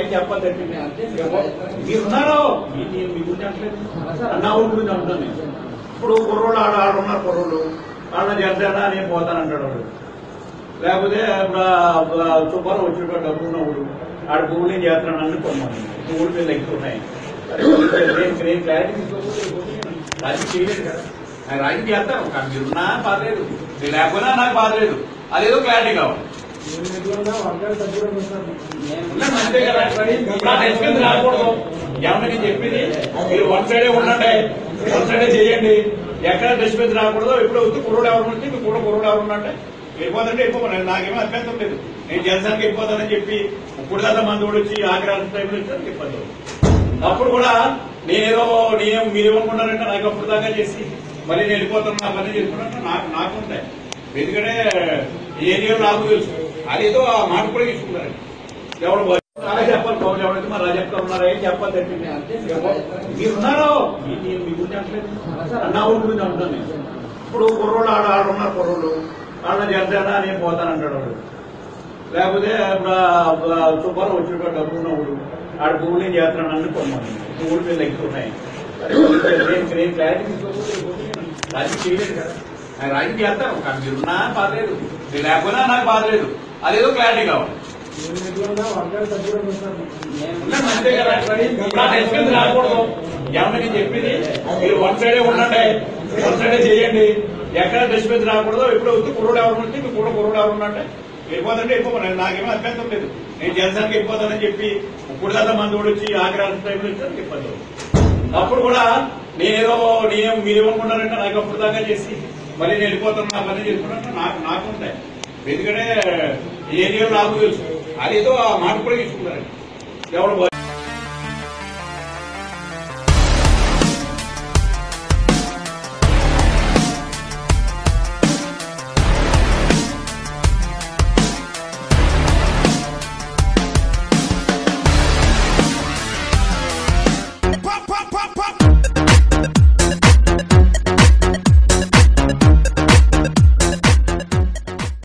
చెప్పద్దండి మీరున్నారో మీ- మీ- మీ గురించి అంటలేదు నా ఊరి గురించి అంటున్నాను నేను. ఇప్పుడు కుర్రోళ్ళు ఆడ ఆడ ఉన్నారు కుర్రోళ్ళు వాళ్ళ జనసేన నేను పోతానంటాడు వాడు లేకపోతే ఇప్పుడు ఆ సుబ్బారావు వచ్చినట్టు డబ్బు ఉన్నవాడు ఆడ భూములు ఏం చేస్తున్నాడు అని కొన్నాను భూముల మీద ఎక్కువ ఉన్నాయి అరే, నేను నేను క్లారిటీ తీసుకోకపోతే రాజకీయ చేయలేదు కదా నాకు రాజకీయ చేస్తాను కానీ మీరున్నా బాధలేదు మీరు లేకపోయినా నాకు బాధలేదు అదేదో క్లారిటీ కావాలి ఉన్నాను అంతే కదా నా రెస్పెక్ట్ రాకూడదు ఏమన్నా నేను చెప్పింది మీరు వన్ సైడే ఉండండి వన్ సైడే చేయండి ఎక్కడ రెస్పెక్ట్ రాకూడదు ఎప్పుడు వద్దు కుర్రోడు ఎవరు ఉంటే మీ కూడా కుర్రోడు ఎవరు ఉన్నట్టే వెళ్ళిపోతుంటే వెళ్ళిపోమని నాకేమో అభ్యంతరం లేదు నేను జనసేనకి వెళ్ళిపోతానని చెప్పి ఇప్పుడు దాకా మంది కూడా వచ్చి ఆగ్రహం టైంలో ఇచ్చారు చెప్పదు అప్పుడు కూడా నేనేదో నేనేం మీరేమనుకున్నారంటే నాకు అప్పుడు దాకా చేసి మళ్ళీ నేను వెళ్ళిపోతాను నా పని చేసుకున్నట్టు నాకు నాకు ఉంటాయి ఎందుకంటే ఏరియో నాకు తెలుసు అదేదో ఆ మాట కూడా తీసుకున్నారండి ఎవరు అలా చెప్పాలి బాబు ఎవరైతే మరి చెప్తా ఉన్నారా ఏం చెప్పద్దండి మీరున్నారో మీ- మీ- మీ గురించి అంటలేదు నా ఊరి గురించి అంటున్నాను నేను. ఇప్పుడు కుర్రోళ్ళు ఆడ ఆడ ఉన్నారు కుర్రోళ్ళు వాళ్ళ జనసేన నేను పోతానంటాడు వాడు లేకపోతే ఇప్పుడు ఆ సుబ్బారావు వచ్చినట్టు డబ్బు ఉన్నవాడు ఆడ భూములు ఏం చేస్తున్నాడు అని కొన్నాను భూముల మీద ఎక్కువ ఉన్నాయి అరే, నేను నేను క్లారిటీ తీసుకోకపోతే రాజకీయ చేయలేదు కదా నాకు రాజకీయ చేస్తాను కానీ మీరున్నా బాధలేదు మీరు లేకపోయినా నాకు బాధలేదు అదేదో క్లారిటీ కావాలి ఉన్నాను అంతే కదా నా రెస్పెక్ట్ రాకూడదు ఏమన్నా నేను చెప్పింది మీరు వన్ సైడే ఉండండి వన్ సైడే చేయండి ఎక్కడ రెస్పెక్ట్ రాకూడదు ఎప్పుడు వద్దు కుర్రోడు ఎవరు ఉంటే మీ కూడా కుర్రోడు ఎవరు ఉన్నట్టే వెళ్ళిపోతుంటే వెళ్ళిపోమని నాకేమో అభ్యంతరం లేదు నేను జనసేనకి వెళ్ళిపోతానని చెప్పి ఇప్పుడు దాకా మంది కూడా వచ్చి ఆగ్రహం టైంలో ఇచ్చారు చెప్పదు అప్పుడు కూడా నేనేదో నేనేం మీరేమనుకున్నారంటే నాకు అప్పుడు దాకా చేసి మళ్ళీ నేను వెళ్ళిపోతాను నా పని చేసుకున్నట్టు నాకు నాకు ఉంటాయి ఎందుకంటే ఏరియో నాకు తెలుసు అదేదో ఆ మాట కూడా తీసుకున్నారండి ఎవరు